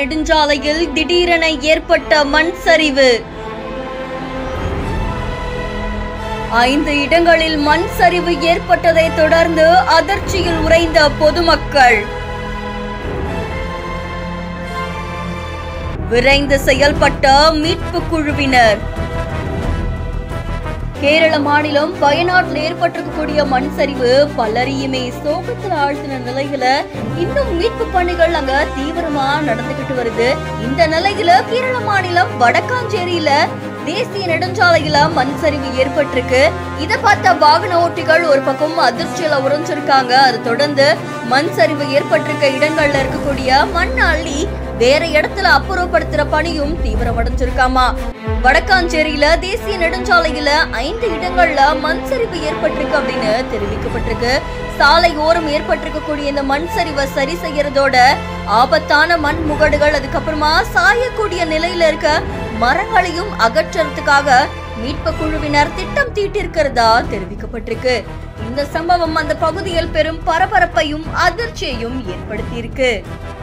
நெடுஞ்சாலையில் திடீரென ஏற்பட்ட மண் சரிவு ஐந்து இடங்களில் மண் சரிவு ஏற்பட்டதை தொடர்ந்து அதிர்ச்சியில் உறைந்த பொதுமக்கள் விரைந்து செயல்பட்ட மீட்பு குழுவினர் கேரள மாநிலம் வயநாட்டில் ஏற்பட்டிருக்கக்கூடிய மண் சரிவு பலரையுமே சோகத்துல ஆழ்த்தின நிலையில இன்னும் மீட்பு பணிகள் அங்க தீவிரமா நடந்துகிட்டு வருது இந்த நிலையில கேரள மாநிலம் வடக்காஞ்சேரியில தேசிய நெடுஞ்சாலையில மண் சரிவு ஏற்பட்டிருக்கு இத பார்த்த வாகன ஓட்டிகள் ஒரு பக்கம் அதிர்ச்சியில உறைஞ்சிருக்காங்க அது தொடர்ந்து மண் சரிவு ஏற்பட்டிருக்க இடங்கள்ல இருக்கக்கூடிய மண் அள்ளி வேற இடத்துல அப்புறப்படுத்துற பணியும் தீவிரமடைஞ்சிருக்காமா வடக்காஞ்சேரியில தேசிய நெடுஞ்சாலையில ஐந்து இடங்கள்ல மண் சரிவு ஏற்பட்டிருக்கு அப்படின்னு தெரிவிக்கப்பட்டிருக்கு சாலை ஓரம் ஏற்பட்டிருக்கக்கூடிய இந்த மண் சரிவை சரி செய்யறதோட ஆபத்தான மண் முகடுகள் அதுக்கப்புறமா சாயக்கூடிய நிலையில இருக்க மரங்களையும் அகற்றறதுக்காக மீட்பு குழுவினர் திட்டம் தீட்டிருக்கிறதா தெரிவிக்கப்பட்டிருக்கு இந்த சம்பவம் அந்த பகுதியில் பெரும் பரபரப்பையும் அதிர்ச்சியையும் ஏற்படுத்தியிருக்கு